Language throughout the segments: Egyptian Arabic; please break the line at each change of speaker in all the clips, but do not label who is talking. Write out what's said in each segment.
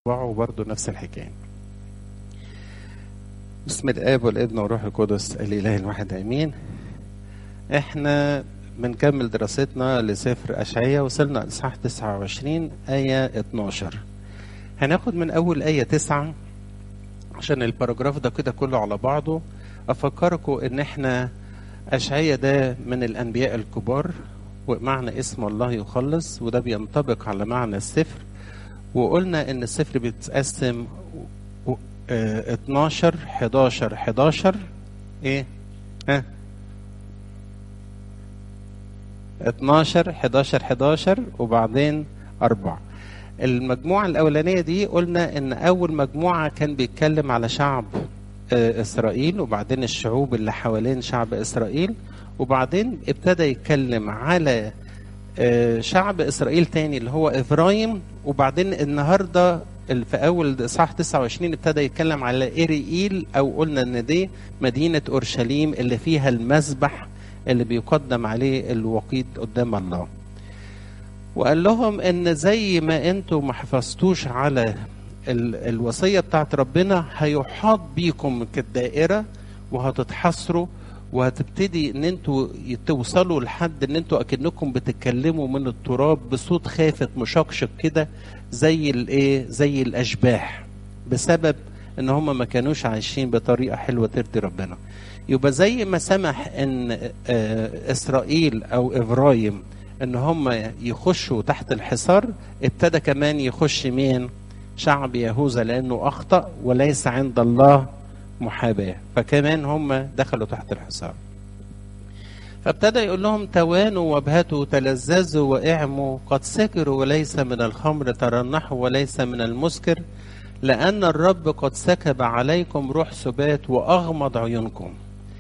وبرضه نفس الحكايه بسم الاب والابن والروح القدس الاله الواحد امين احنا بنكمل دراستنا لسفر اشعياء وصلنا اصحاح 29 ايه 12 هناخد من اول ايه 9 عشان الباراجراف ده كده كله على بعضه افكركم ان احنا اشعياء ده من الانبياء الكبار ومعنى اسم الله يخلص وده بينطبق على معنى السفر وقلنا ان السفر بيتقسم اه 12 11 11 ايه ها 12 11 11 وبعدين أربعة المجموعة الأولانية دي قلنا إن أول مجموعة كان بيتكلم على شعب اه إسرائيل وبعدين الشعوب اللي حوالين شعب إسرائيل وبعدين ابتدى يتكلم على اه شعب إسرائيل تاني اللي هو إبراهيم وبعدين النهارده في اول اصحاح 29 ابتدى يتكلم على اريئيل او قلنا ان دي مدينه اورشليم اللي فيها المذبح اللي بيقدم عليه الوقيد قدام الله. وقال لهم ان زي ما انتم ما حفظتوش على ال الوصيه بتاعت ربنا هيحاط بيكم كالدائره وهتتحصروا وهتبتدي ان انتوا توصلوا لحد ان انتوا اكنكم بتتكلموا من التراب بصوت خافت مشقشق كده زي الايه زي الاشباح بسبب ان هم ما كانوش عايشين بطريقه حلوه ترضي ربنا يبقى زي ما سمح ان اسرائيل او ابراهيم ان هم يخشوا تحت الحصار ابتدى كمان يخش مين شعب يهوذا لانه اخطا وليس عند الله محاباه فكمان هم دخلوا تحت الحصار فابتدى يقول لهم توانوا وابهتوا تلذذوا واعموا قد سكروا وليس من الخمر ترنحوا وليس من المسكر لأن الرب قد سكب عليكم روح سبات وأغمض عيونكم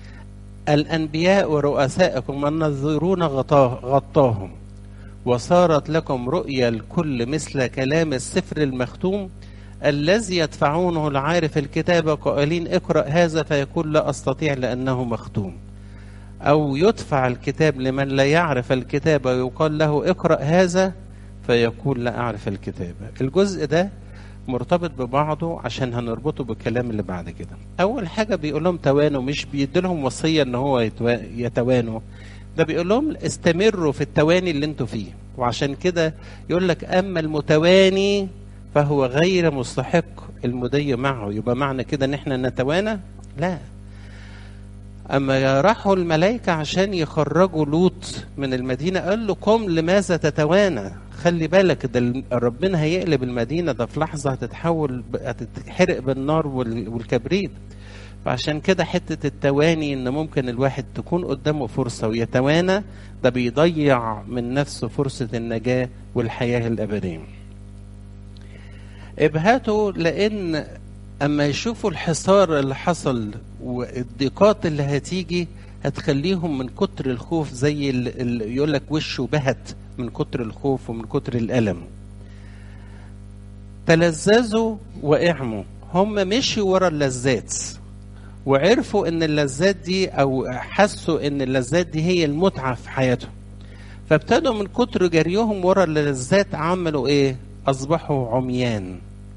الأنبياء ورؤسائكم الناظرون غطاه غطاهم وصارت لكم رؤيا الكل مثل كلام السفر المختوم الذي يدفعونه العارف الكتاب قائلين اقرأ هذا فيقول لا أستطيع لأنه مختوم أو يدفع الكتاب لمن لا يعرف الكتاب ويقال له اقرأ هذا فيقول لا أعرف الكتاب الجزء ده مرتبط ببعضه عشان هنربطه بالكلام اللي بعد كده أول حاجة بيقول لهم توانوا مش بيدي لهم وصية إن هو يتوانوا ده بيقول لهم استمروا في التواني اللي انتوا فيه وعشان كده يقول لك أما المتواني فهو غير مستحق المضي معه يبقى معنى كده ان احنا نتوانى لا اما راحوا الملائكه عشان يخرجوا لوط من المدينه قال له قم لماذا تتوانى خلي بالك ده ربنا هيقلب المدينه ده في لحظه هتتحول هتتحرق بالنار والكبريت فعشان كده حته التواني ان ممكن الواحد تكون قدامه فرصه ويتوانى ده بيضيع من نفسه فرصه النجاه والحياه الابديه ابهاته لان اما يشوفوا الحصار اللي حصل والضيقات اللي هتيجي هتخليهم من كتر الخوف زي اللي يقول لك وشه بهت من كتر الخوف ومن كتر الالم تلذذوا واعموا هم مشوا ورا اللذات وعرفوا ان اللذات دي او حسوا ان اللذات دي هي المتعه في حياتهم فابتدوا من كتر جريهم ورا اللذات عملوا ايه اصبحوا عميان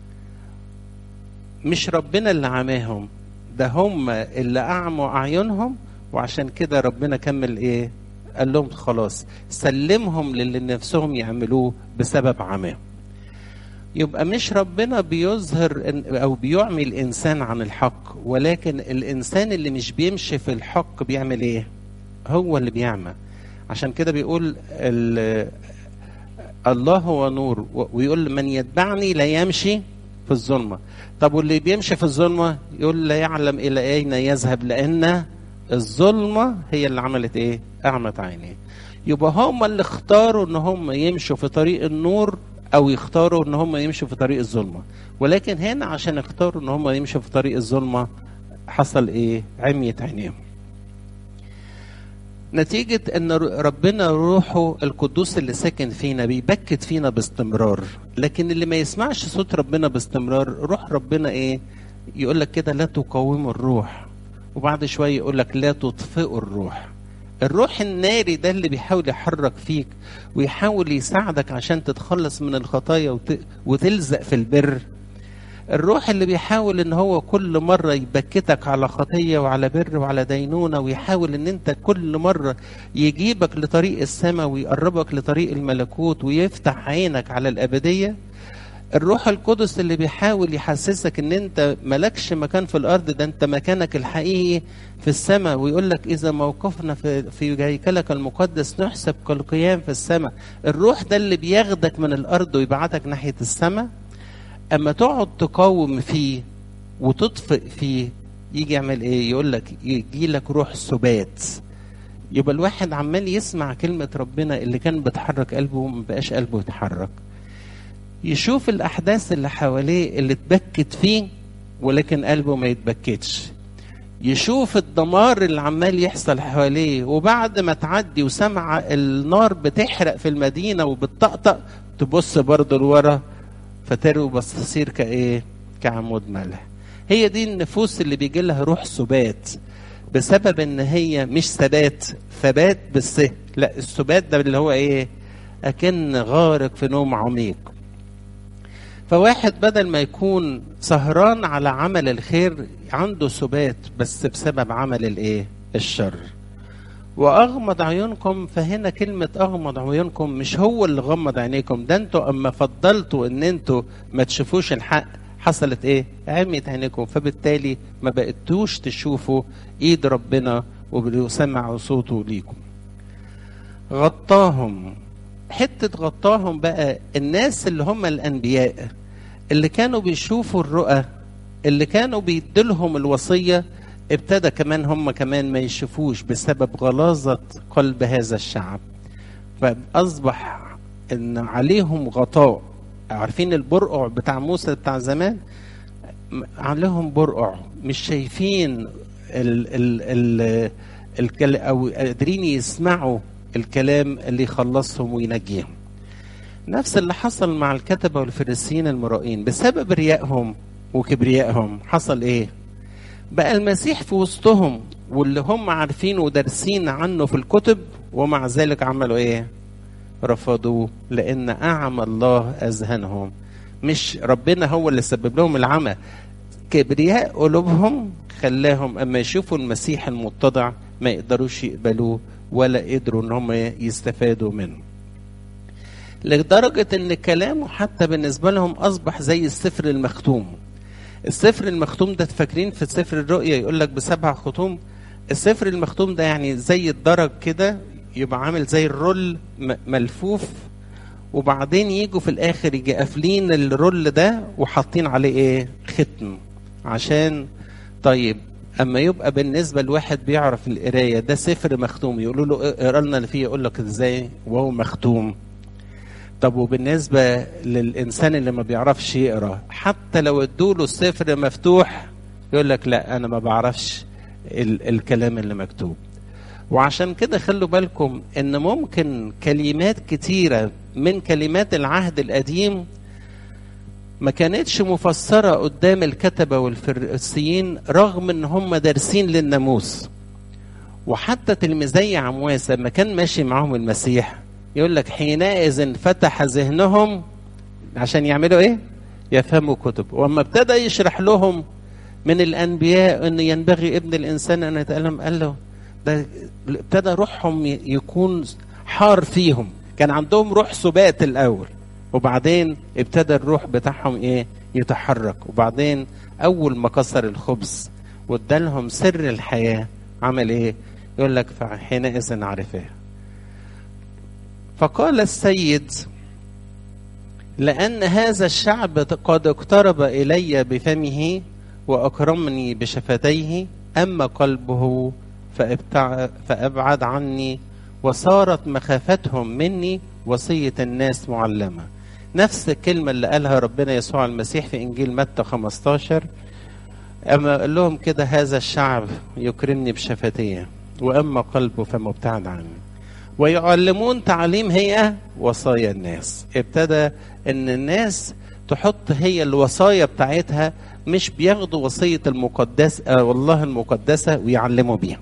مش ربنا اللي عماهم ده هم اللي اعموا اعينهم وعشان كده ربنا كمل ايه قال لهم خلاص سلمهم للي نفسهم يعملوه بسبب عماهم يبقى مش ربنا بيظهر او بيعمي الانسان عن الحق ولكن الانسان اللي مش بيمشي في الحق بيعمل ايه هو اللي بيعمى عشان كده بيقول الله هو نور ويقول من يتبعني لا يمشي في الظلمه طب واللي بيمشي في الظلمه يقول لا يعلم الى اين يذهب لان الظلمه هي اللي عملت ايه اعمت عينيه يبقى هم اللي اختاروا ان هم يمشوا في طريق النور او يختاروا ان هم يمشوا في طريق الظلمه ولكن هنا عشان اختاروا ان هم يمشوا في طريق الظلمه حصل ايه عميت عينيهم نتيجة ان ربنا روحه القدوس اللي ساكن فينا بيبكت فينا باستمرار لكن اللي ما يسمعش صوت ربنا باستمرار روح ربنا ايه يقول لك كده لا تقاوموا الروح وبعد شوية يقول لك لا تطفئوا الروح الروح الناري ده اللي بيحاول يحرك فيك ويحاول يساعدك عشان تتخلص من الخطايا وت... وتلزق في البر الروح اللي بيحاول ان هو كل مرة يبكتك على خطية وعلى بر وعلى دينونة ويحاول ان انت كل مرة يجيبك لطريق السماء ويقربك لطريق الملكوت ويفتح عينك على الأبدية الروح القدس اللي بيحاول يحسسك ان انت ملكش مكان في الارض ده انت مكانك الحقيقي في السماء ويقول لك اذا موقفنا في في هيكلك المقدس نحسب كالقيام في السماء الروح ده اللي بياخدك من الارض ويبعتك ناحيه السماء اما تقعد تقاوم فيه وتطفئ فيه يجي يعمل ايه يقول لك يجي لك روح سبات يبقى الواحد عمال يسمع كلمة ربنا اللي كان بتحرك قلبه وما بقاش قلبه يتحرك يشوف الأحداث اللي حواليه اللي اتبكت فيه ولكن قلبه ما يتبكتش يشوف الدمار اللي عمال يحصل حواليه وبعد ما تعدي وسمع النار بتحرق في المدينة وبتطقطق تبص برضه لورا فتروي بس تصير كايه كعمود ملح هي دي النفوس اللي بيجي لها روح سبات بسبب ان هي مش ثبات ثبات بس لا السبات ده اللي هو ايه اكن غارق في نوم عميق فواحد بدل ما يكون سهران على عمل الخير عنده سبات بس بسبب عمل الايه الشر واغمض عيونكم فهنا كلمه اغمض عيونكم مش هو اللي غمض عينيكم ده انتوا اما فضلتوا ان انتوا ما تشوفوش الحق حصلت ايه عميت عينيكم فبالتالي ما بقتوش تشوفوا ايد ربنا وسمعوا صوته ليكم غطاهم حته غطاهم بقى الناس اللي هم الانبياء اللي كانوا بيشوفوا الرؤى اللي كانوا بيدلهم الوصيه ابتدى كمان هم كمان ما يشوفوش بسبب غلاظة قلب هذا الشعب فأصبح إن عليهم غطاء عارفين البرقع بتاع موسى بتاع زمان عليهم برقع مش شايفين ال ال ال ال أو قادرين يسمعوا الكلام اللي يخلصهم وينجيهم نفس اللي حصل مع الكتبة والفريسيين المرائين بسبب ريائهم وكبريائهم حصل ايه بقى المسيح في وسطهم واللي هم عارفين ودارسين عنه في الكتب ومع ذلك عملوا ايه رفضوه لان اعمى الله اذهانهم مش ربنا هو اللي سبب لهم العمى كبرياء قلوبهم خلاهم اما يشوفوا المسيح المتضع ما يقدروش يقبلوه ولا قدروا ان هم يستفادوا منه لدرجة ان كلامه حتى بالنسبة لهم اصبح زي السفر المختوم السفر المختوم ده فاكرين في سفر الرؤيا يقول لك بسبع ختوم السفر المختوم ده يعني زي الدرج كده يبقى عامل زي الرول ملفوف وبعدين يجوا في الاخر يجي قافلين الرول ده وحاطين عليه ايه ختم عشان طيب اما يبقى بالنسبه لواحد بيعرف القرايه ده سفر مختوم يقولوا له اقرا لنا اللي فيه يقول لك ازاي وهو مختوم طب وبالنسبة للإنسان اللي ما بيعرفش يقرأ حتى لو ادوله السفر مفتوح يقول لك لا أنا ما بعرفش ال الكلام اللي مكتوب وعشان كده خلوا بالكم إن ممكن كلمات كتيرة من كلمات العهد القديم ما كانتش مفسرة قدام الكتبة والفريسيين رغم إن هم دارسين للناموس وحتى تلميذي عمواسة ما كان ماشي معاهم المسيح يقول لك حينئذ فتح ذهنهم عشان يعملوا ايه يفهموا كتب واما ابتدى يشرح لهم من الانبياء ان ينبغي ابن الانسان ان يتالم قال له ده ابتدى روحهم يكون حار فيهم كان عندهم روح سبات الاول وبعدين ابتدى الروح بتاعهم ايه يتحرك وبعدين اول ما كسر الخبز وادالهم سر الحياه عمل ايه يقول لك فحينئذ عرفاه فقال السيد لأن هذا الشعب قد اقترب إلي بفمه وأكرمني بشفتيه أما قلبه فأبعد عني وصارت مخافتهم مني وصية الناس معلمة نفس الكلمة اللي قالها ربنا يسوع المسيح في إنجيل متى 15 أما قال لهم كده هذا الشعب يكرمني بشفتيه وأما قلبه فمبتعد عني ويعلمون تعليم هي وصايا الناس ابتدى ان الناس تحط هي الوصايا بتاعتها مش بياخدوا وصية المقدس آه والله المقدسة ويعلموا بيها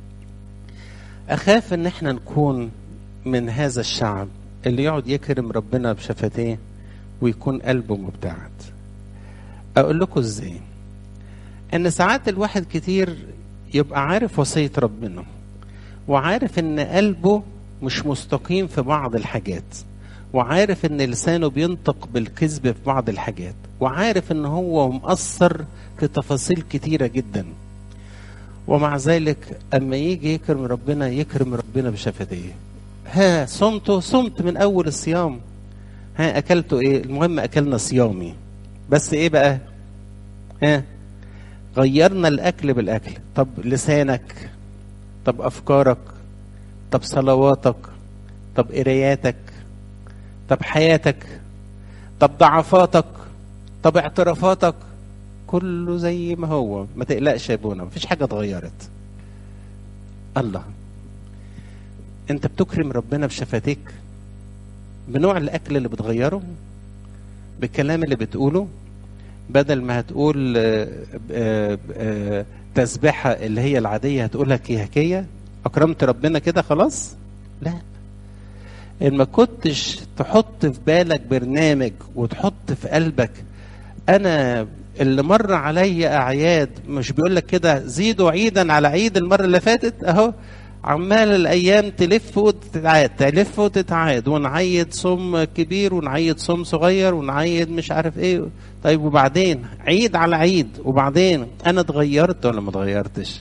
أخاف إن احنا نكون من هذا الشعب اللي يقعد يكرم ربنا بشفتيه ويكون قلبه مبتعد اقول لكم ازاي ان ساعات الواحد كتير يبقى عارف وصية ربنا وعارف ان قلبه مش مستقيم في بعض الحاجات وعارف ان لسانه بينطق بالكذب في بعض الحاجات وعارف ان هو مقصر في تفاصيل كتيرة جدا ومع ذلك اما يجي يكرم ربنا يكرم ربنا بشفتيه ها صمته صمت من اول الصيام ها اكلته ايه المهم اكلنا صيامي بس ايه بقى ها غيرنا الاكل بالاكل طب لسانك طب افكارك طب صلواتك طب قراياتك طب حياتك طب ضعفاتك طب اعترافاتك كله زي ما هو ما تقلقش يا ابونا مفيش حاجه اتغيرت الله انت بتكرم ربنا بشفتيك بنوع الاكل اللي بتغيره بالكلام اللي بتقوله بدل ما هتقول آه، آه، آه، تسبحة اللي هي العادية هتقولها كيهكية أكرمت ربنا كده خلاص لا إن ما كنتش تحط في بالك برنامج وتحط في قلبك أنا اللي مر عليا أعياد مش بيقول لك كده زيدوا عيدا على عيد المرة اللي فاتت أهو عمال الايام تلف وتتعاد تلف وتتعاد ونعيد صوم كبير ونعيد صوم صغير ونعيد مش عارف ايه طيب وبعدين عيد على عيد وبعدين انا اتغيرت ولا ما اتغيرتش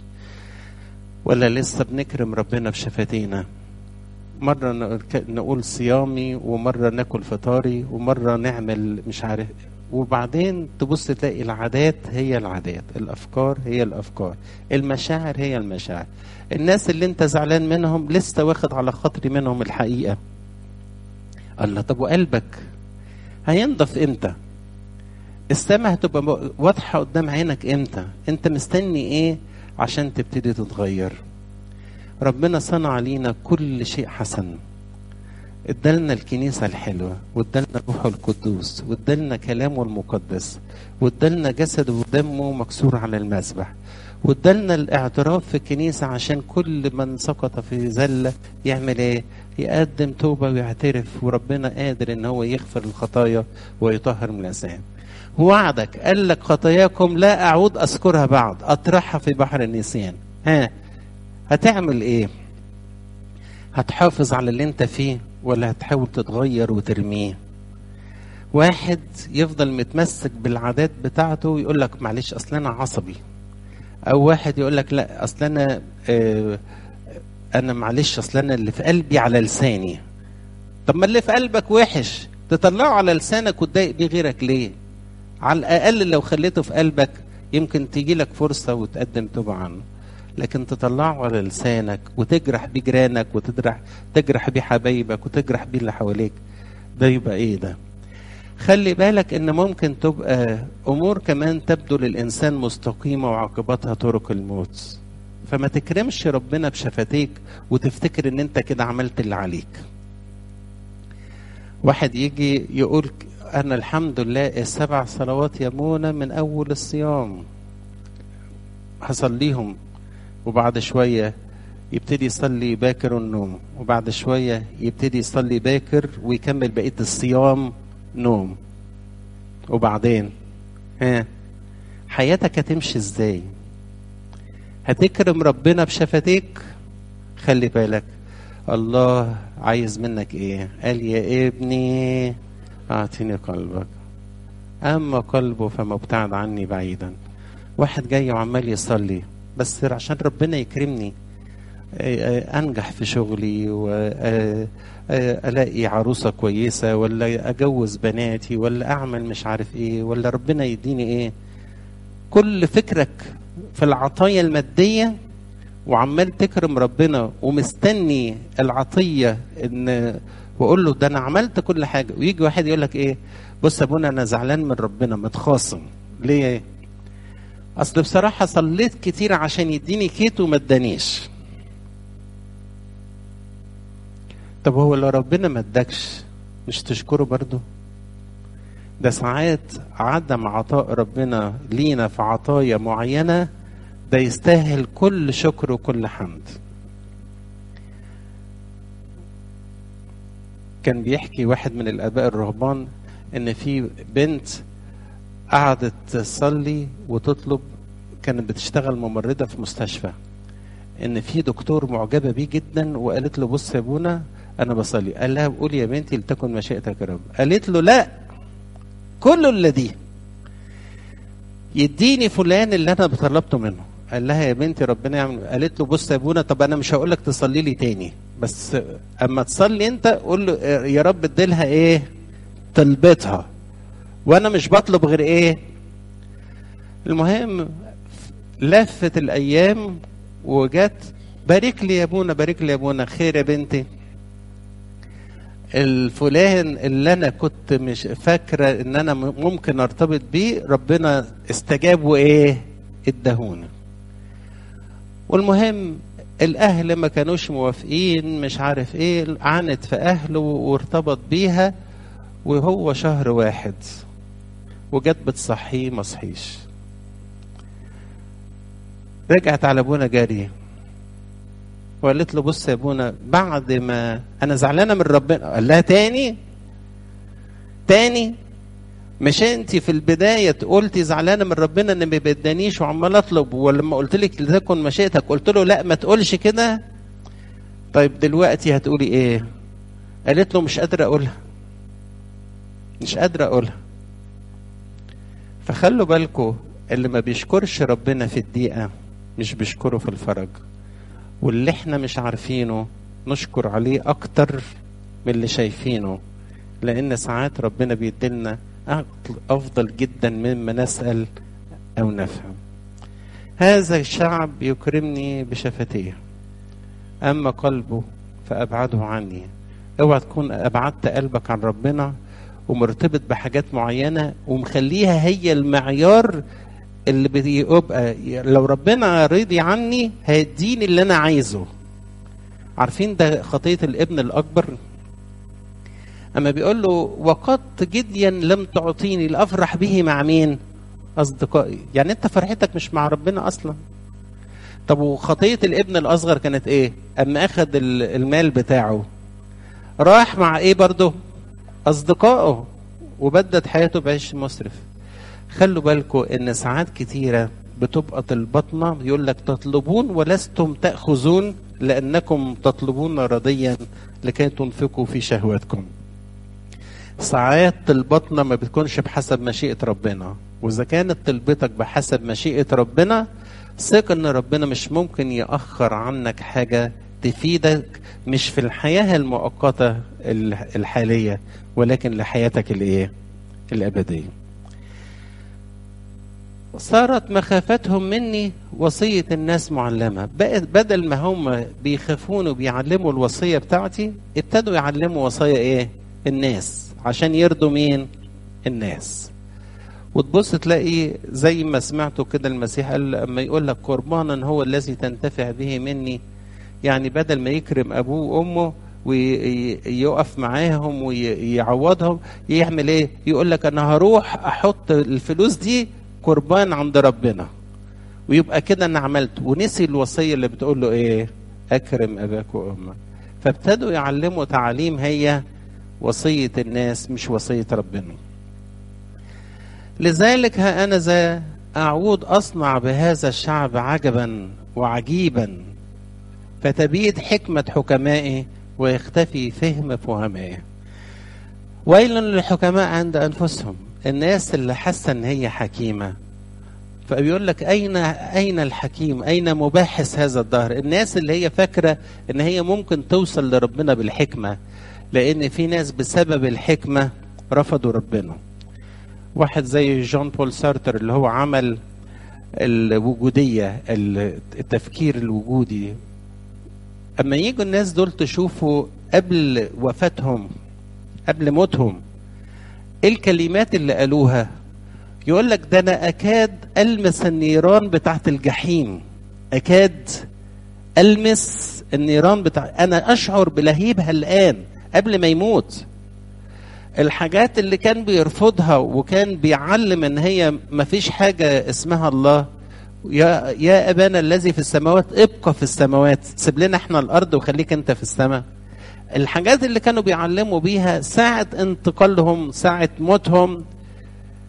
ولا لسه بنكرم ربنا بشفتينا مرة نقول- نقول صيامي ومرة ناكل فطاري ومرة نعمل مش عارف وبعدين تبص تلاقي العادات هي العادات الأفكار هي الأفكار المشاعر هي المشاعر الناس اللي انت زعلان منهم لسه واخد على خاطري منهم الحقيقة الله طب وقلبك هينضف امتى السماء هتبقى م- واضحة قدام عينك امتى انت مستني ايه عشان تبتدي تتغير ربنا صنع لينا كل شيء حسن ادالنا الكنيسة الحلوة وادالنا روحه القدوس وادالنا كلامه المقدس وادالنا جسده ودمه مكسور على المذبح وادالنا الاعتراف في الكنيسة عشان كل من سقط في زلة يعمل ايه يقدم توبة ويعترف وربنا قادر ان هو يغفر الخطايا ويطهر من الأثام وعدك قال لك خطاياكم لا أعود أذكرها بعد أطرحها في بحر النسيان ها هتعمل ايه هتحافظ على اللي انت فيه ولا هتحاول تتغير وترميه واحد يفضل متمسك بالعادات بتاعته ويقول لك معلش اصل انا عصبي او واحد يقول لك لا اصل انا آه انا معلش اصل انا اللي في قلبي على لساني طب ما اللي في قلبك وحش تطلعه على لسانك وتضايق بيه غيرك ليه على الاقل لو خليته في قلبك يمكن تيجي لك فرصه وتقدم توبه عنه لكن تطلعه على لسانك وتجرح بيه جيرانك وتجرح تجرح بيه حبايبك وتجرح بيه اللي حواليك ده يبقى ايه ده خلي بالك ان ممكن تبقى امور كمان تبدو للانسان مستقيمه وعاقبتها طرق الموت فما تكرمش ربنا بشفتيك وتفتكر ان انت كده عملت اللي عليك واحد يجي يقول انا الحمد لله السبع صلوات يا منى من اول الصيام هصليهم وبعد شويه يبتدي يصلي باكر النوم وبعد شويه يبتدي يصلي باكر ويكمل بقيه الصيام نوم وبعدين ها حياتك هتمشي ازاي هتكرم ربنا بشفتيك خلي بالك الله عايز منك ايه قال يا ابني اعطيني قلبك اما قلبه فما ابتعد عني بعيدا واحد جاي وعمال يصلي بس عشان ربنا يكرمني انجح في شغلي والاقي عروسه كويسه ولا اجوز بناتي ولا اعمل مش عارف ايه ولا ربنا يديني ايه كل فكرك في العطايا الماديه وعمال تكرم ربنا ومستني العطيه ان واقول له ده انا عملت كل حاجه ويجي واحد يقول لك ايه بص يا ابونا انا زعلان من ربنا متخاصم ليه اصل بصراحه صليت كتير عشان يديني كيت وما ادانيش طب هو لو ربنا ما ادكش مش تشكره برضه ده ساعات عدم عطاء ربنا لينا في عطايا معينة ده يستاهل كل شكر وكل حمد كان بيحكي واحد من الآباء الرهبان إن في بنت قعدت تصلي وتطلب كانت بتشتغل ممرضة في مستشفى ان في دكتور معجبة بيه جدا وقالت له بص يا ابونا انا بصلي قال لها قولي يا بنتي لتكن مشيئتك يا رب قالت له لا كل الذي يديني فلان اللي انا طلبته منه قال لها يا بنتي ربنا يعمل قالت له بص يا ابونا طب انا مش هقول لك تصلي لي تاني بس اما تصلي انت قول له يا رب اديلها ايه طلبتها وانا مش بطلب غير ايه المهم لفت الايام وجت بارك لي يا ابونا بارك لي يا ابونا خير يا بنتي الفلان اللي انا كنت مش فاكره ان انا ممكن ارتبط بيه ربنا استجاب وايه ادهوني والمهم الاهل ما كانوش موافقين مش عارف ايه عانت في اهله وارتبط بيها وهو شهر واحد وجت بتصحيه ما صحيش رجعت على ابونا جاريه وقالت له بص يا ابونا بعد ما انا زعلانه من ربنا قال لها تاني تاني مش انت في البدايه قلتي زعلانه من ربنا ان ما بيدانيش وعمال اطلب ولما قلت لك لتكن مشيئتك قلت له لا ما تقولش كده طيب دلوقتي هتقولي ايه قالت له مش قادره اقولها مش قادره اقولها فخلوا بالكم اللي ما بيشكرش ربنا في الدقيقه مش بيشكره في الفرج واللي احنا مش عارفينه نشكر عليه اكتر من اللي شايفينه لان ساعات ربنا بيديلنا افضل جدا مما نسال او نفهم هذا الشعب يكرمني بشفتيه اما قلبه فابعده عني اوعى تكون ابعدت قلبك عن ربنا ومرتبط بحاجات معينه ومخليها هي المعيار اللي بيبقى لو ربنا رضي عني هيديني اللي انا عايزه عارفين ده خطيه الابن الاكبر اما بيقول له وقدت جديا لم تعطيني لافرح به مع مين اصدقائي يعني انت فرحتك مش مع ربنا اصلا طب وخطيه الابن الاصغر كانت ايه اما اخذ المال بتاعه راح مع ايه برضه اصدقائه وبدت حياته بعيش مسرف خلوا بالكم ان ساعات كتيره بتبقى طلباتنا يقول لك تطلبون ولستم تاخذون لانكم تطلبون رضيا لكي تنفقوا في شهواتكم ساعات طلباتنا ما بتكونش بحسب مشيئه ربنا واذا كانت طلبتك بحسب مشيئه ربنا ثق ان ربنا مش ممكن ياخر عنك حاجه تفيدك مش في الحياه المؤقته الحاليه ولكن لحياتك الايه الابديه صارت مخافتهم مني وصية الناس معلمة بقت بدل ما هم بيخافون وبيعلموا الوصية بتاعتي ابتدوا يعلموا وصايا ايه الناس عشان يرضوا مين الناس وتبص تلاقي زي ما سمعتوا كده المسيح قال اما يقول لك قربانا هو الذي تنتفع به مني يعني بدل ما يكرم ابوه وامه ويقف معاهم ويعوضهم يعمل ايه يقول لك انا هروح احط الفلوس دي قربان عند ربنا ويبقى كده انا عملت ونسي الوصيه اللي بتقول له ايه اكرم اباك وامك فابتدوا يعلموا تعاليم هي وصيه الناس مش وصيه ربنا لذلك ها انا ذا اعود اصنع بهذا الشعب عجبا وعجيبا فتبيد حكمه حكمائي ويختفي فهم فهمائي ويل للحكماء عند انفسهم الناس اللي حاسه ان هي حكيمه فبيقول لك اين اين الحكيم اين مباحث هذا الدهر الناس اللي هي فاكره ان هي ممكن توصل لربنا بالحكمه لان في ناس بسبب الحكمه رفضوا ربنا واحد زي جون بول سارتر اللي هو عمل الوجوديه التفكير الوجودي اما يجوا الناس دول تشوفوا قبل وفاتهم قبل موتهم ايه الكلمات اللي قالوها يقول لك ده انا اكاد المس النيران بتاعت الجحيم اكاد المس النيران بتاع انا اشعر بلهيبها الان قبل ما يموت الحاجات اللي كان بيرفضها وكان بيعلم ان هي ما فيش حاجه اسمها الله يا يا ابانا الذي في السماوات ابقى في السماوات سيب لنا احنا الارض وخليك انت في السماء الحاجات اللي كانوا بيعلموا بيها ساعة انتقالهم ساعة موتهم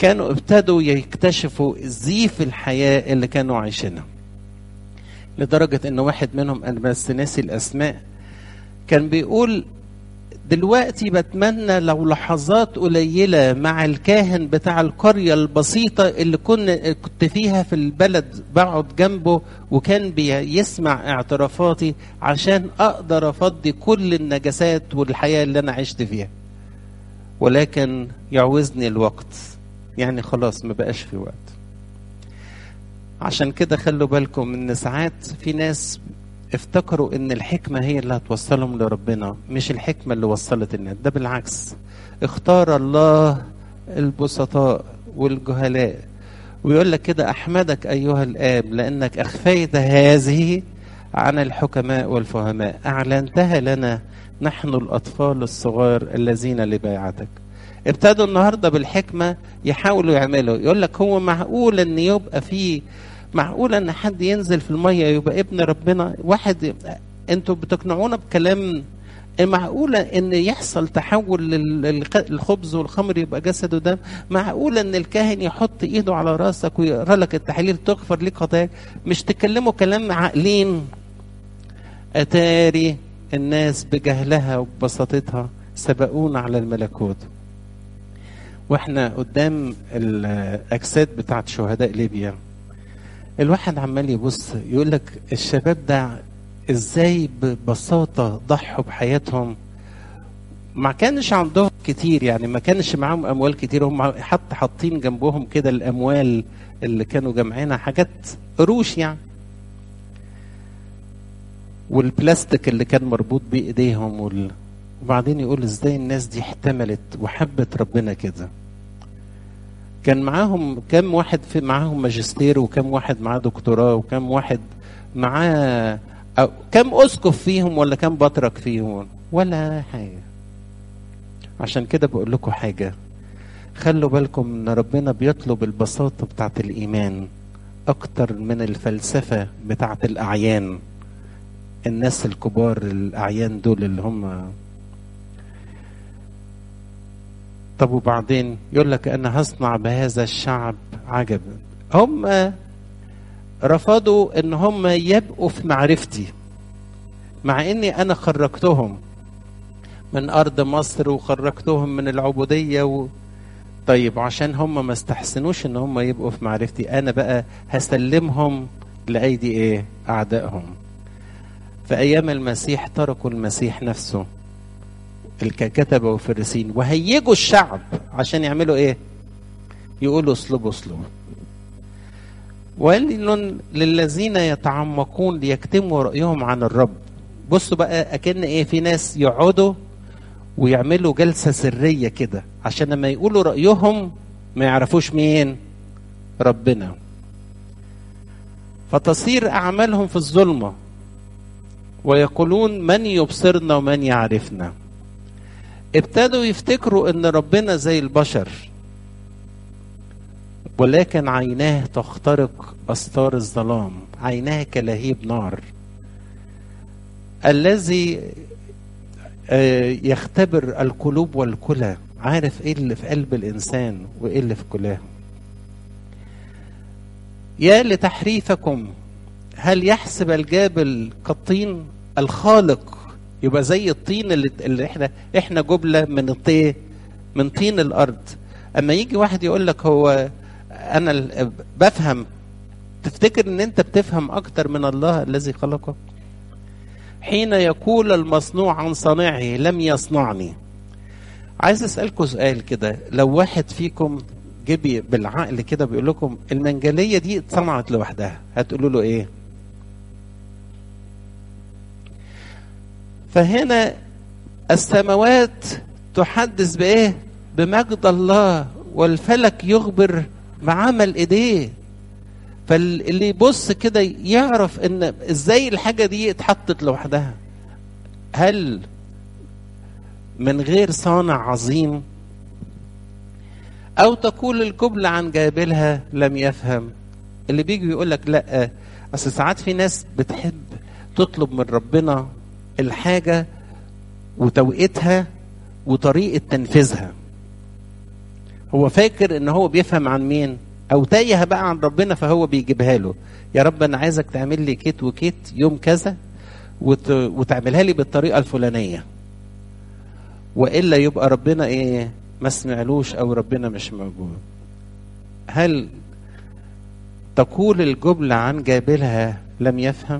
كانوا ابتدوا يكتشفوا زيف الحياة اللي كانوا عايشينها لدرجة ان واحد منهم انا بس ناسي الاسماء كان بيقول دلوقتي بتمنى لو لحظات قليلة مع الكاهن بتاع القرية البسيطة اللي كن كنت فيها في البلد بقعد جنبه وكان بيسمع اعترافاتي عشان أقدر أفضي كل النجاسات والحياة اللي أنا عشت فيها ولكن يعوزني الوقت يعني خلاص ما بقاش في وقت عشان كده خلوا بالكم ان ساعات في ناس افتكروا ان الحكمه هي اللي هتوصلهم لربنا مش الحكمه اللي وصلت الناس ده بالعكس اختار الله البسطاء والجهلاء ويقول لك كده احمدك ايها الاب لانك اخفيت هذه عن الحكماء والفهماء اعلنتها لنا نحن الاطفال الصغار الذين لبيعتك ابتدوا النهارده بالحكمه يحاولوا يعملوا يقول لك هو معقول ان يبقى في معقول ان حد ينزل في الميه يبقى ابن ربنا واحد انتوا بتقنعونا بكلام معقولة ان يحصل تحول للخبز والخمر يبقى جسد ودم معقولة ان الكاهن يحط ايده على راسك ويقرا لك التحليل تغفر لك خطاياك مش تكلموا كلام عاقلين اتاري الناس بجهلها وببساطتها سبقونا على الملكوت واحنا قدام الاجساد بتاعت شهداء ليبيا الواحد عمال يبص يقول لك الشباب ده ازاي ببساطة ضحوا بحياتهم ما كانش عندهم كتير يعني ما كانش معاهم اموال كتير هم حتى حاطين جنبهم كده الاموال اللي كانوا جامعينها حاجات قروش يعني والبلاستيك اللي كان مربوط بيه ايديهم وال... وبعدين يقول ازاي الناس دي احتملت وحبت ربنا كده كان معاهم كم واحد في معاهم ماجستير وكم واحد معاه دكتوراه وكم واحد معاه أو كم اسقف فيهم ولا كم بطرك فيهم ولا حاجه عشان كده بقول لكم حاجه خلوا بالكم ان ربنا بيطلب البساطه بتاعت الايمان اكتر من الفلسفه بتاعت الاعيان الناس الكبار الاعيان دول اللي هم طب وبعدين يقول لك انا هصنع بهذا الشعب عجبا هم رفضوا ان هم يبقوا في معرفتي مع اني انا خرجتهم من ارض مصر وخرجتهم من العبوديه و... طيب عشان هم ما استحسنوش ان هم يبقوا في معرفتي انا بقى هسلمهم لايدي ايه اعدائهم في ايام المسيح تركوا المسيح نفسه الكتبه والفريسين وهيجوا الشعب عشان يعملوا ايه يقولوا اصلبوا اصلبوا ويل للذين يتعمقون ليكتموا رايهم عن الرب بصوا بقى اكن ايه في ناس يقعدوا ويعملوا جلسه سريه كده عشان لما يقولوا رايهم ما يعرفوش مين ربنا فتصير اعمالهم في الظلمه ويقولون من يبصرنا ومن يعرفنا ابتدوا يفتكروا ان ربنا زي البشر ولكن عيناه تخترق استار الظلام عيناه كلهيب نار الذي يختبر القلوب والكلى عارف ايه اللي في قلب الانسان وايه اللي في كلاه يا لتحريفكم هل يحسب الجابل كالطين الخالق يبقى زي الطين اللي, اللي احنا احنا جبله من الطين من طين الارض اما يجي واحد يقول لك هو انا بفهم تفتكر ان انت بتفهم اكتر من الله الذي خلقك حين يقول المصنوع عن صانعه لم يصنعني عايز اسالكم سؤال كده لو واحد فيكم جبي بالعقل كده بيقول لكم المنجليه دي اتصنعت لوحدها هتقولوا له ايه فهنا السماوات تحدث بايه بمجد الله والفلك يخبر بعمل ايديه فاللي يبص كده يعرف ان ازاي الحاجه دي اتحطت لوحدها هل من غير صانع عظيم او تقول الجبلة عن جابلها لم يفهم اللي بيجي يقول لك لا اصل ساعات في ناس بتحب تطلب من ربنا الحاجة وتوقيتها وطريقة تنفيذها هو فاكر ان هو بيفهم عن مين او تايه بقى عن ربنا فهو بيجيبها له يا رب انا عايزك تعمل لي كيت وكيت يوم كذا وت... وتعملها لي بالطريقه الفلانيه والا يبقى ربنا ايه ما سمعلوش او ربنا مش موجود هل تقول الجمله عن جابلها لم يفهم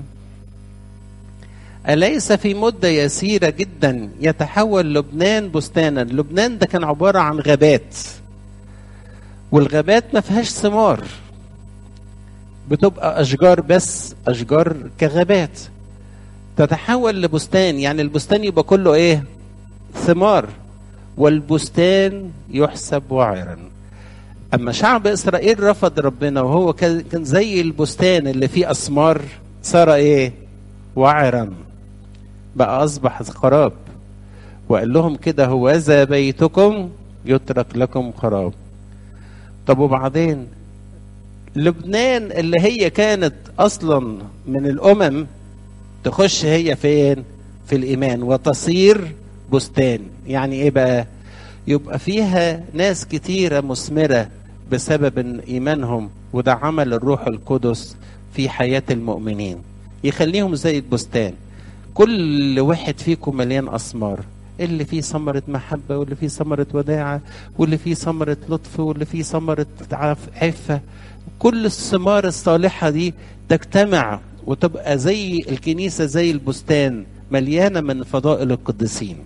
أليس في مدة يسيرة جدا يتحول لبنان بستانا لبنان ده كان عبارة عن غابات والغابات ما فيهاش ثمار بتبقى أشجار بس أشجار كغابات تتحول لبستان يعني البستان يبقى كله إيه ثمار والبستان يحسب وعرا أما شعب إسرائيل رفض ربنا وهو كان زي البستان اللي فيه أثمار صار إيه وعرا بقى أصبح خراب وقال لهم كده هوذا بيتكم يترك لكم خراب طب وبعدين لبنان اللي هي كانت أصلا من الأمم تخش هي فين في الإيمان وتصير بستان يعني إيه بقى يبقى فيها ناس كتيرة مثمرة بسبب إيمانهم وده عمل الروح القدس في حياة المؤمنين يخليهم زي البستان كل واحد فيكم مليان أثمار اللي فيه ثمرة محبة واللي فيه ثمرة وداعة واللي فيه ثمرة لطف واللي فيه ثمرة عفة كل الثمار الصالحة دي تجتمع وتبقى زي الكنيسة زي البستان مليانة من فضائل القديسين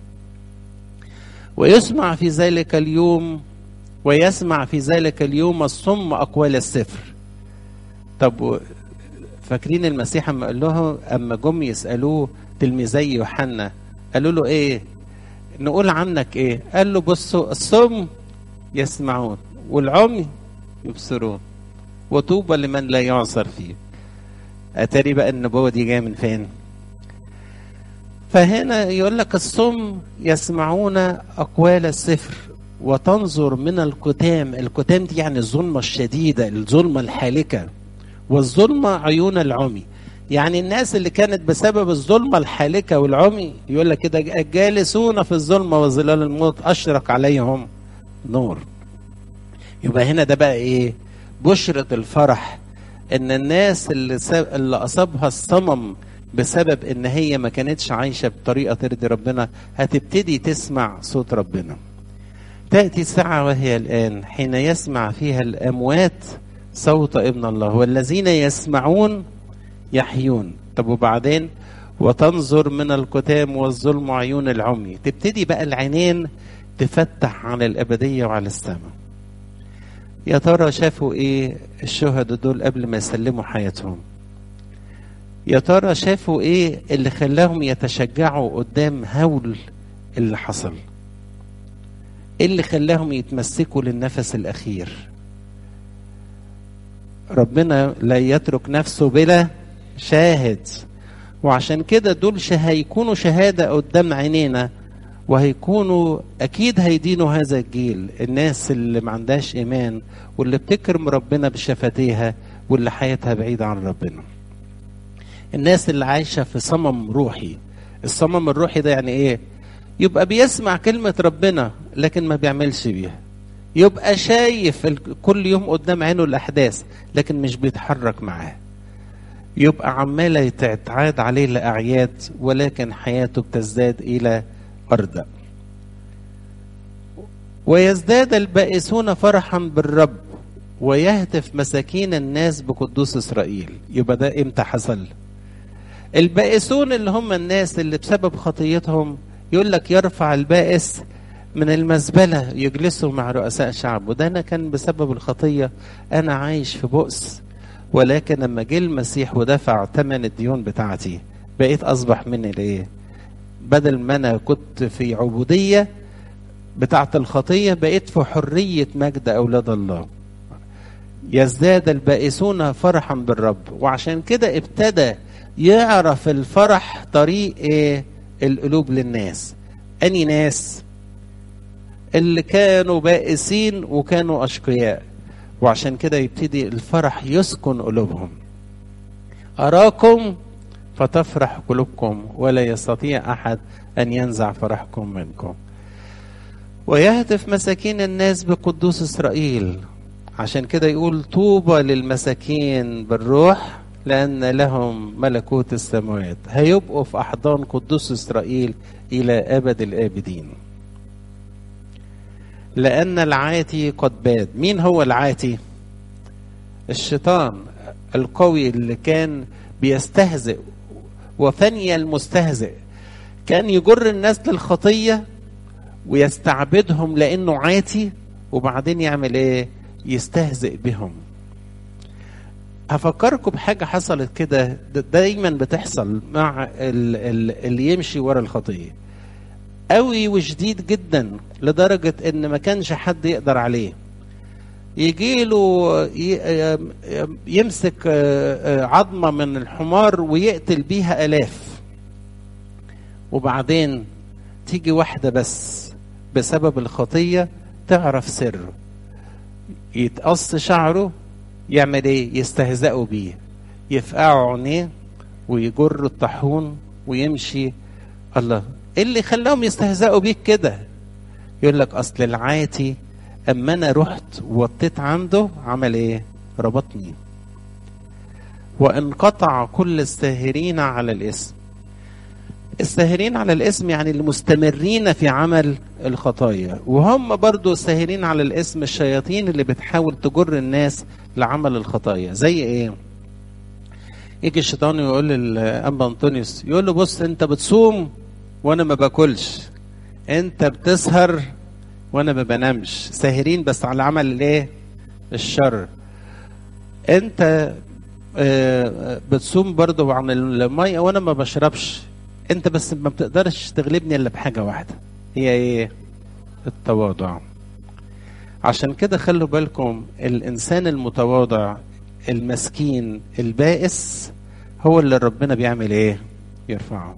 ويسمع في ذلك اليوم ويسمع في ذلك اليوم الصم أقوال السفر طب فاكرين المسيح اما قال له اما جم يسالوه تلميذي يوحنا قالوا له ايه نقول عنك ايه قال له بصوا الصم يسمعون والعمي يبصرون وطوبى لمن لا يعصر فيه اتاري بقى النبوه دي جايه من فين فهنا يقول لك الصم يسمعون اقوال السفر وتنظر من الكتام الكتام دي يعني الظلمه الشديده الظلمه الحالكه والظلمة عيون العمي يعني الناس اللي كانت بسبب الظلمة الحالكة والعمي يقول لك كده الجالسون في الظلمة وظلال الموت أشرق عليهم نور يبقى هنا ده بقى إيه بشرة الفرح إن الناس اللي, سب... اللي أصابها الصمم بسبب إن هي ما كانتش عايشة بطريقة ترضي ربنا هتبتدي تسمع صوت ربنا تأتي الساعة وهي الآن حين يسمع فيها الأموات صوت ابن الله والذين يسمعون يحيون طب وبعدين وتنظر من الكتام والظلم عيون العمي تبتدي بقى العينين تفتح عن الأبدية وعلى السماء يا ترى شافوا ايه الشهداء دول قبل ما يسلموا حياتهم يا ترى شافوا ايه اللي خلاهم يتشجعوا قدام هول اللي حصل ايه اللي خلاهم يتمسكوا للنفس الاخير ربنا لا يترك نفسه بلا شاهد وعشان كده دول هيكونوا شهادة قدام عينينا وهيكونوا أكيد هيدينوا هذا الجيل الناس اللي ما عندهاش إيمان واللي بتكرم ربنا بشفتيها واللي حياتها بعيدة عن ربنا الناس اللي عايشة في صمم روحي الصمم الروحي ده يعني إيه يبقى بيسمع كلمة ربنا لكن ما بيعملش بيها يبقى شايف كل يوم قدام عينه الأحداث لكن مش بيتحرك معاه يبقى عمالة تتعاد عليه الأعياد ولكن حياته بتزداد إلى أرض ويزداد البائسون فرحا بالرب ويهتف مساكين الناس بقدوس إسرائيل يبقى ده إمتى حصل البائسون اللي هم الناس اللي بسبب خطيتهم يقول لك يرفع البائس من المزبلة يجلسوا مع رؤساء شعب وده أنا كان بسبب الخطية أنا عايش في بؤس ولكن لما جه المسيح ودفع ثمن الديون بتاعتي بقيت أصبح مني لإيه بدل ما أنا كنت في عبودية بتاعت الخطية بقيت في حرية مجد أولاد الله يزداد البائسون فرحا بالرب وعشان كده ابتدى يعرف الفرح طريق ايه القلوب للناس اني ناس اللي كانوا بائسين وكانوا اشقياء وعشان كده يبتدي الفرح يسكن قلوبهم اراكم فتفرح قلوبكم ولا يستطيع احد ان ينزع فرحكم منكم ويهتف مساكين الناس بقدوس إسرائيل عشان كده يقول طوبى للمساكين بالروح لأن لهم ملكوت السماوات هيبقوا في أحضان قدوس إسرائيل إلى أبد الآبدين لأن العاتي قد باد مين هو العاتي الشيطان القوي اللي كان بيستهزئ وفني المستهزئ كان يجر الناس للخطية ويستعبدهم لأنه عاتي وبعدين يعمل إيه يستهزئ بهم هفكركم بحاجة حصلت كده دايما بتحصل مع اللي يمشي ورا الخطية قوي وشديد جدا لدرجة ان ما كانش حد يقدر عليه يجي له يمسك عظمة من الحمار ويقتل بيها آلاف وبعدين تيجي واحدة بس بسبب الخطية تعرف سره يتقص شعره يعمل ايه يستهزئوا بيه يفقعوا عينيه ويجر الطاحون ويمشي الله ايه اللي خلاهم يستهزئوا بيك كده يقول لك اصل العاتي اما انا رحت وطيت عنده عمل ايه ربطني وانقطع كل الساهرين على الاسم الساهرين على الاسم يعني المستمرين في عمل الخطايا وهم برضو الساهرين على الاسم الشياطين اللي بتحاول تجر الناس لعمل الخطايا زي ايه يجي الشيطان يقول للأنبا أنطونيوس يقول له بص انت بتصوم وانا ما باكلش انت بتسهر وانا ما بنامش ساهرين بس على عمل الايه الشر انت بتصوم برضو عن المية وانا ما بشربش انت بس ما بتقدرش تغلبني الا بحاجه واحده هي ايه التواضع عشان كده خلوا بالكم الانسان المتواضع المسكين البائس هو اللي ربنا بيعمل ايه يرفعه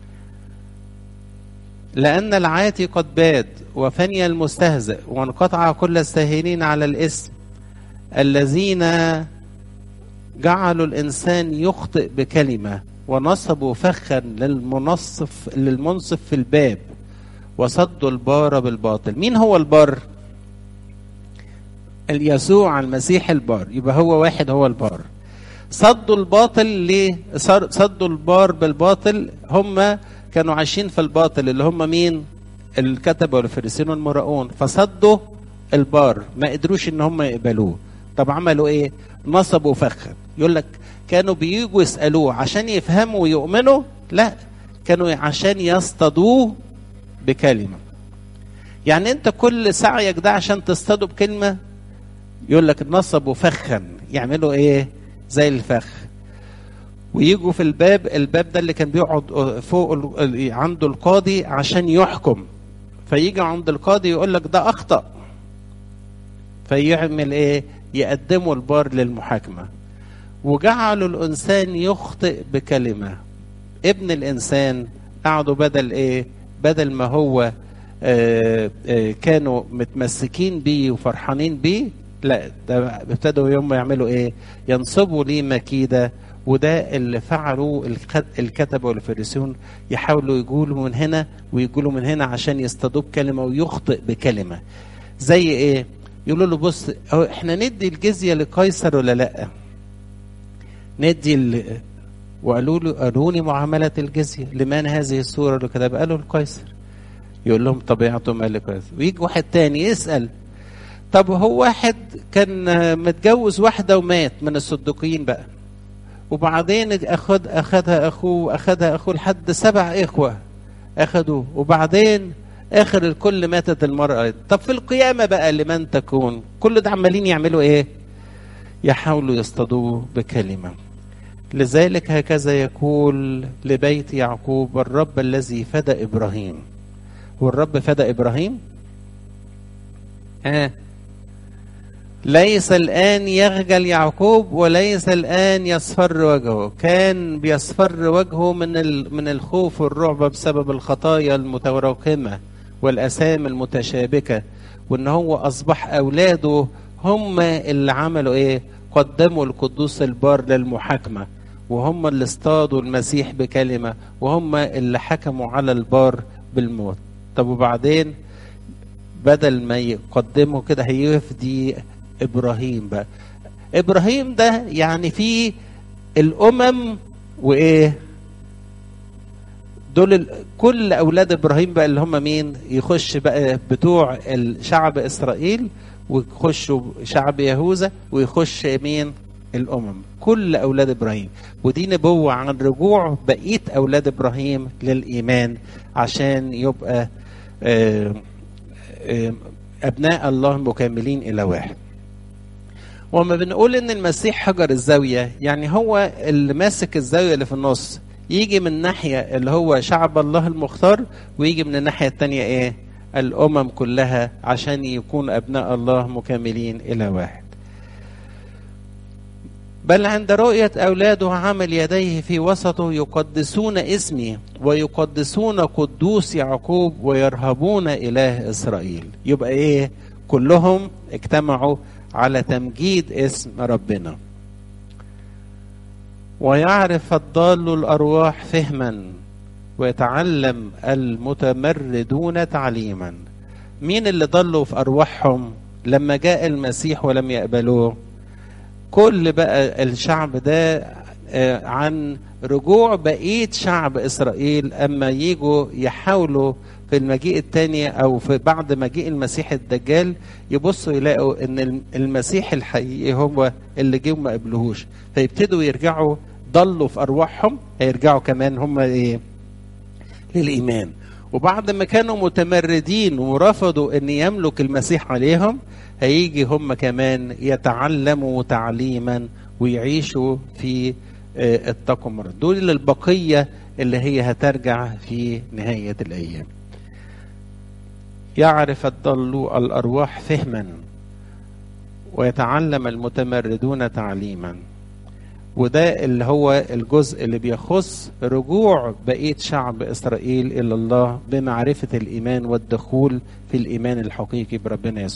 لأن العاتي قد باد وفني المستهزئ وانقطع كل الساهرين على الاسم الذين جعلوا الإنسان يخطئ بكلمة ونصبوا فخا للمنصف للمنصف في الباب وصدوا البار بالباطل مين هو البار اليسوع المسيح البار يبقى هو واحد هو البار صدوا الباطل ليه صدوا البار بالباطل هم كانوا عايشين في الباطل اللي هم مين الكتبة والفريسين والمراؤون فصدوا البار ما قدروش ان هم يقبلوه طب عملوا ايه نصبوا فخا يقول لك كانوا بييجوا يسألوه عشان يفهموا ويؤمنوا لا كانوا عشان يصطادوه بكلمة يعني انت كل سعيك ده عشان تصطادوا بكلمة يقول لك نصبوا فخا يعملوا ايه زي الفخ ويجوا في الباب الباب ده اللي كان بيقعد فوق عنده القاضي عشان يحكم فيجي عند القاضي يقول لك ده اخطأ فيعمل ايه يقدموا البار للمحاكمه وجعلوا الانسان يخطئ بكلمه ابن الانسان قعدوا بدل ايه بدل ما هو آآ آآ كانوا متمسكين بيه وفرحانين بيه لا ده ابتدوا يوم يعملوا ايه ينصبوا ليه مكيده وده اللي فعلوا الكتبة والفريسيون يحاولوا يقولوا من هنا ويقولوا من هنا عشان يصطادوه بكلمة ويخطئ بكلمة زي ايه يقولوا له بص احنا ندي الجزية لقيصر ولا لا ندي ال... وقالوا له قالوني معاملة الجزية لمن هذه الصورة اللي كده قالوا لقيصر يقول لهم طب يعطوا مال لقيصر ويجي واحد تاني يسأل طب هو واحد كان متجوز واحدة ومات من الصدقيين بقى وبعدين أخد أخدها أخوه أخدها أخوه لحد سبع إخوة أخدوه وبعدين آخر الكل ماتت المرأة طب في القيامة بقى لمن تكون كل ده عمالين يعملوا إيه يحاولوا يصطادوه بكلمة لذلك هكذا يقول لبيت يعقوب الرب الذي فدى إبراهيم والرب فدى إبراهيم آه ليس الآن يخجل يعقوب وليس الآن يصفر وجهه كان بيصفر وجهه من من الخوف والرعب بسبب الخطايا المتراكمة والأسام المتشابكة وإن هو أصبح أولاده هم اللي عملوا إيه قدموا القدوس البار للمحاكمة وهم اللي اصطادوا المسيح بكلمة وهم اللي حكموا على البار بالموت طب وبعدين بدل ما يقدمه كده هيفدي ابراهيم بقى ابراهيم ده يعني في الامم وايه دول ال- كل اولاد ابراهيم بقى اللي هم مين يخش بقى بتوع الشعب اسرائيل ويخشوا شعب يهوذا ويخش مين الامم كل اولاد ابراهيم ودي نبوه عن رجوع بقيه اولاد ابراهيم للايمان عشان يبقى آه، آه، ابناء الله مكملين الى واحد وما بنقول ان المسيح حجر الزاويه يعني هو اللي ماسك الزاويه اللي في النص يجي من ناحيه اللي هو شعب الله المختار ويجي من الناحيه الثانيه ايه الامم كلها عشان يكون ابناء الله مكملين الى واحد بل عند رؤية أولاده عمل يديه في وسطه يقدسون اسمي ويقدسون قدوس يعقوب ويرهبون إله إسرائيل يبقى إيه كلهم اجتمعوا على تمجيد اسم ربنا ويعرف الضال الأرواح فهما ويتعلم المتمردون تعليما مين اللي ضلوا في أرواحهم لما جاء المسيح ولم يقبلوه كل بقى الشعب ده آه، عن رجوع بقية شعب إسرائيل أما يجوا يحاولوا في المجيء الثاني أو في بعد مجيء المسيح الدجال يبصوا يلاقوا إن المسيح الحقيقي هو اللي جه وما قبلوهوش فيبتدوا يرجعوا ضلوا في أرواحهم هيرجعوا كمان هم إيه للإيمان وبعد ما كانوا متمردين ورفضوا ان يملك المسيح عليهم هيجي هم كمان يتعلموا تعليما ويعيشوا في آه، التقوى مرة. دول البقية اللي هي هترجع في نهاية الأيام يعرف الضل الأرواح فهما ويتعلم المتمردون تعليما وده اللي هو الجزء اللي بيخص رجوع بقية شعب إسرائيل إلى الله بمعرفة الإيمان والدخول في الإيمان الحقيقي بربنا يسوع